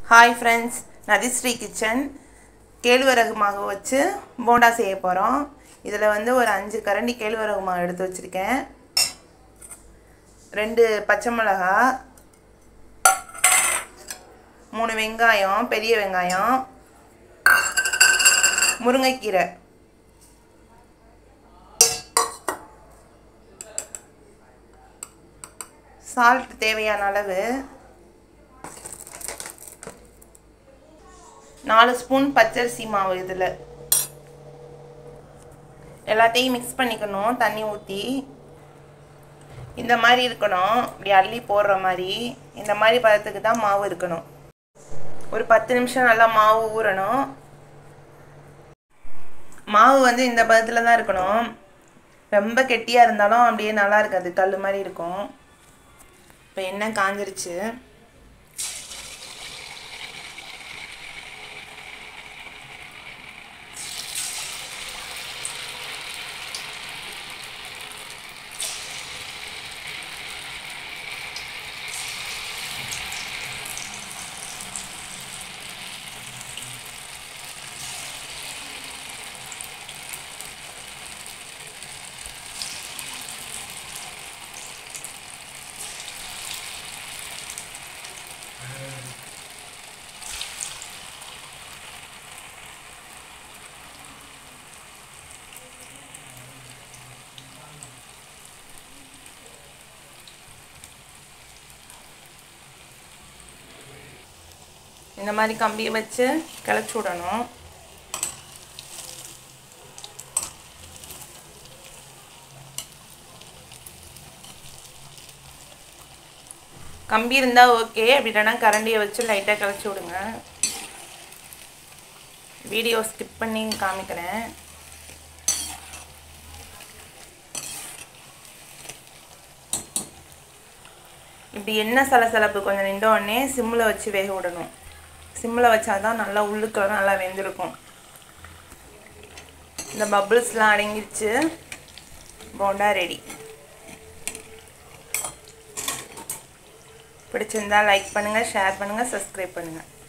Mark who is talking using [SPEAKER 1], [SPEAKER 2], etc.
[SPEAKER 1] hi friends நதிஸ்ரீ kitchen கேழ்வரகு மாவு வச்சு போண்டா செய்ய போகிறோம் இதில் வந்து ஒரு அஞ்சு கரண்டி கேழ்வரகு மாவு எடுத்து வச்சுருக்கேன் ரெண்டு பச்சை மிளகா மூணு வெங்காயம் பெரிய வெங்காயம் முருங்கைக்கீரை சால்ட் தேவையான அளவு நாலு ஸ்பூன் பச்சரிசி மாவு இதில் எல்லாத்தையும் மிக்ஸ் பண்ணிக்கணும் தண்ணி ஊற்றி இந்த மாதிரி இருக்கணும் இப்படி அள்ளி போடுற மாதிரி இந்த மாதிரி பதத்துக்கு தான் மாவு இருக்கணும் ஒரு பத்து நிமிஷம் நல்லா மாவு ஊறணும் மாவு வந்து இந்த பதத்தில் தான் இருக்கணும் ரொம்ப கெட்டியாக இருந்தாலும் அப்படியே நல்லா இருக்காது கல் மாதிரி இருக்கும் இப்போ எண்ணெய் காஞ்சிருச்சு இந்த மாதிரி கம்பியை வச்சு கிளச்சி விடணும் கம்பி இருந்தால் ஓகே அப்படி இல்லைன்னா கரண்டியை வச்சு லைட்டாக கிளச்சி விடுங்க வீடியோ ஸ்கிப் பண்ணி காமிக்கிறேன் இப்படி எண்ணெய் சலசலப்பு கொஞ்சம் நின்ற உடனே சிம்மில் வச்சு வேக விடணும் சிம்மில் வச்சா தான் நல்லா உள்ளுக்குள்ள நல்லா வெந்திருக்கும் இந்த பபிள்ஸ்லாம் அடங்கிடுச்சு போண்டா ரெடி பிடிச்சிருந்தா லைக் பண்ணுங்கள் ஷேர் பண்ணுங்கள் சப்ஸ்கிரைப் பண்ணுங்கள்